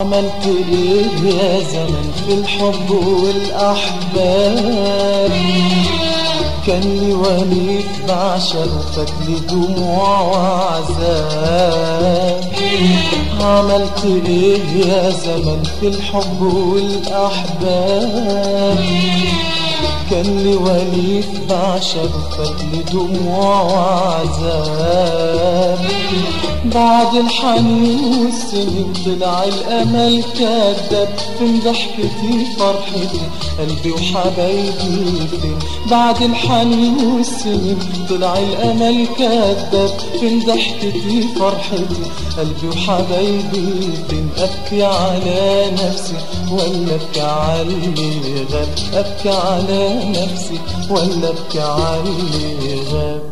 عملت ايه يا زمن في الحب والاحباب كان لي وليد بعشق فاتلي دموع وعذاب عملت ايه يا زمن في الحب والاحباب كان لي وليد بعشق فاتلي دموع وعذاب بعد الحنين والسنين طلع الامل كذاب فين ضحكتي فرحتي قلبي وحبايبي فين بعد الحنين والسنين طلع الامل كذاب فين ضحكتي فرحتي قلبي وحبايبي فين ابكي على نفسي ولا ابكي على اللي غاب ابكي على نفسي ولا ابكي على اللي غاب